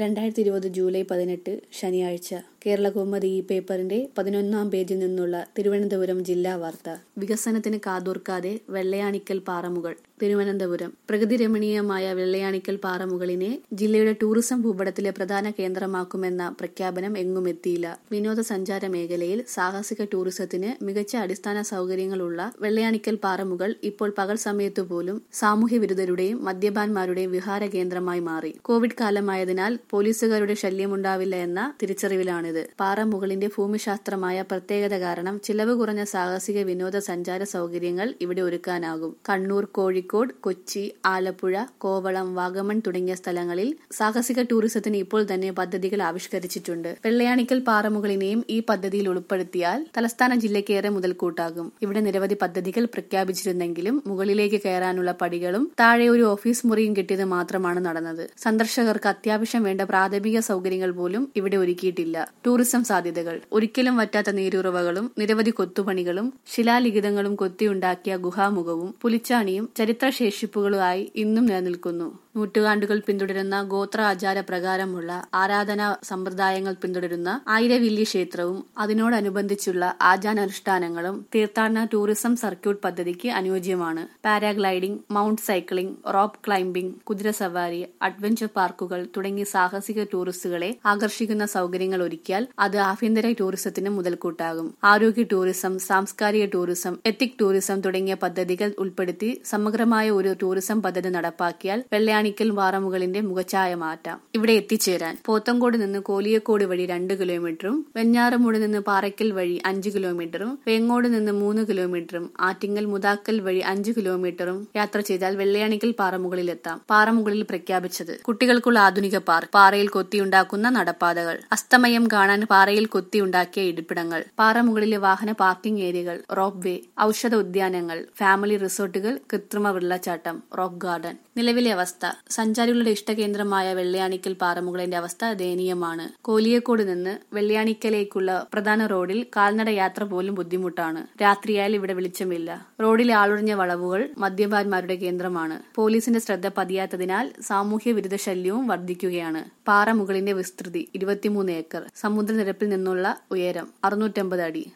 രണ്ടായിരത്തി ഇരുപത് ജൂലൈ പതിനെട്ട് ശനിയാഴ്ച കേരളകൗമുദി ഈ പേപ്പറിന്റെ പതിനൊന്നാം പേജിൽ നിന്നുള്ള തിരുവനന്തപുരം ജില്ലാ വാർത്ത വികസനത്തിന് കാതോർക്കാതെ വെള്ളയാണിക്കൽ പാറമുകൾ തിരുവനന്തപുരം പ്രകൃതി രമണീയമായ വെള്ളയാണിക്കൽ പാറമുകളിനെ ജില്ലയുടെ ടൂറിസം ഭൂപടത്തിലെ പ്രധാന കേന്ദ്രമാക്കുമെന്ന പ്രഖ്യാപനം എങ്ങും എത്തിയില്ല വിനോദസഞ്ചാര മേഖലയിൽ സാഹസിക ടൂറിസത്തിന് മികച്ച അടിസ്ഥാന സൗകര്യങ്ങളുള്ള വെള്ളയാണിക്കൽ പാറമുകൾ ഇപ്പോൾ പകൽ സമയത്തു പോലും സാമൂഹ്യ വിരുദ്ധരുടെയും മദ്യപാന്മാരുടെയും വിഹാര കേന്ദ്രമായി മാറി കോവിഡ് കാലമായതിനാൽ പോലീസുകാരുടെ ശല്യമുണ്ടാവില്ല എന്ന തിരിച്ചറിവിലാണിത് പാറമുകളിന്റെ ഭൂമിശാസ്ത്രമായ പ്രത്യേകത കാരണം ചിലവ് കുറഞ്ഞ സാഹസിക വിനോദസഞ്ചാര സൗകര്യങ്ങൾ ഇവിടെ ഒരുക്കാനാകും കണ്ണൂർ കോഴിക്കോട് കൊച്ചി ആലപ്പുഴ കോവളം വാഗമൺ തുടങ്ങിയ സ്ഥലങ്ങളിൽ സാഹസിക ടൂറിസത്തിന് ഇപ്പോൾ തന്നെ പദ്ധതികൾ ആവിഷ്കരിച്ചിട്ടുണ്ട് വെള്ളയാണിക്കൽ പാറമുകളിനെയും ഈ പദ്ധതിയിൽ ഉൾപ്പെടുത്തിയാൽ തലസ്ഥാന ജില്ലയ്ക്കേറെ മുതൽക്കൂട്ടാകും ഇവിടെ നിരവധി പദ്ധതികൾ പ്രഖ്യാപിച്ചിരുന്നെങ്കിലും മുകളിലേക്ക് കയറാനുള്ള പടികളും താഴെ ഒരു ഓഫീസ് മുറിയും കിട്ടിയത് മാത്രമാണ് നടന്നത് സന്ദർശകർക്ക് അത്യാവശ്യം വേണ്ട പ്രാഥമിക സൗകര്യങ്ങൾ പോലും ഇവിടെ ഒരുക്കിയിട്ടില്ല ടൂറിസം സാധ്യതകൾ ഒരിക്കലും വറ്റാത്ത നീരുറവകളും നിരവധി കൊത്തുപണികളും ശിലാലിഖിതങ്ങളും കൊത്തിയുണ്ടാക്കിയ ഗുഹാമുഖവും പുലിച്ചാണിയും ചരിത്രശേഷിപ്പുകളുമായി ഇന്നും നിലനിൽക്കുന്നു നൂറ്റുകാണ്ടുകൾ പിന്തുടരുന്ന ഗോത്ര ആചാര പ്രകാരമുള്ള ആരാധനാ സമ്പ്രദായങ്ങൾ പിന്തുടരുന്ന ആയിരവില്ലി ക്ഷേത്രവും അതിനോടനുബന്ധിച്ചുള്ള ആചാരാനുഷ്ഠാനങ്ങളും തീർത്ഥാടന ടൂറിസം സർക്യൂട്ട് പദ്ധതിക്ക് അനുയോജ്യമാണ് paragliding mount cycling rope climbing കുതിരസവാരി അഡ്വഞ്ചർ പാർക്കുകൾ തുടങ്ങി സാഹസിക ടൂറിസ്റ്റുകളെ ആകർഷിക്കുന്ന സൗകര്യങ്ങൾ ഒരുക്കിയാൽ അത് ആഭ്യന്തര ടൂറിസത്തിന് മുതൽക്കൂട്ടാകും ആരോഗ്യ ടൂറിസം സാംസ്കാരിക ടൂറിസം എത്തിക് ടൂറിസം തുടങ്ങിയ പദ്ധതികൾ ഉൾപ്പെടുത്തി സമഗ്രമായ ഒരു ടൂറിസം പദ്ധതി നടപ്പാക്കിയാൽ വെള്ളയാണിക്കൽ വാറമുകളിന്റെ മുഖച്ഛായ മാറ്റാം ഇവിടെ എത്തിച്ചേരാൻ പോത്തങ്കോട് നിന്ന് കോലിയക്കോട് വഴി രണ്ട് കിലോമീറ്ററും വെഞ്ഞാറമൂട് നിന്ന് പാറയ്ക്കൽ വഴി അഞ്ച് കിലോമീറ്ററും വേങ്ങോട് നിന്ന് മൂന്ന് കിലോമീറ്ററും ആറ്റിങ്ങൽ മുതാക്കൽ വഴി അഞ്ച് കിലോമീറ്ററും യാത്ര ചെയ്താൽ വെള്ളയാണിക്കൽ പാറമുകളിലെത്താം പാറമുകളിൽ പ്രഖ്യാപിച്ചത് കുട്ടികൾക്കുള്ള ആധുനിക പാർക്ക് പാറയിൽ കൊത്തിയുണ്ടാക്കുന്ന നടപ്പാതകൾ അസ്തമയം കാണാൻ പാറയിൽ കൊത്തിയുണ്ടാക്കിയ ഇരിപ്പിടങ്ങൾ പാറമുകളിലെ വാഹന പാർക്കിംഗ് ഏരിയകൾ റോപ്പ് വേ ഔഷധ ഉദ്യാനങ്ങൾ ഫാമിലി റിസോർട്ടുകൾ കൃത്രിമ വെള്ളച്ചാട്ടം റോക്ക് ഗാർഡൻ നിലവിലെ അവസ്ഥ സഞ്ചാരികളുടെ ഇഷ്ടകേന്ദ്രമായ വെള്ളയാണിക്കൽ പാറമുകളിന്റെ അവസ്ഥ ദയനീയമാണ് കോലിയക്കോട് നിന്ന് വെള്ളയാണിക്കലേക്കുള്ള പ്രധാന റോഡിൽ കാൽനട യാത്ര പോലും ബുദ്ധിമുട്ടാണ് രാത്രിയായാൽ ഇവിടെ വെളിച്ചമില്ല റോഡിലെ ആളൊഴിഞ്ഞ വളവുകൾ മദ്യപാന്മാരുടെ കേന്ദ്രമാണ് പോലീസിന്റെ ശ്രദ്ധ പതിയാത്തതിനാൽ സാമൂഹ്യ വിരുദ്ധ ശല്യവും വർദ്ധിക്കുകയാണ് പാറമുകളിന്റെ വിസ്തൃതി ഇരുപത്തിമൂന്ന് ഏക്കർ സമുദ്രനിരപ്പിൽ നിന്നുള്ള ഉയരം അറുന്നൂറ്റമ്പത് അടി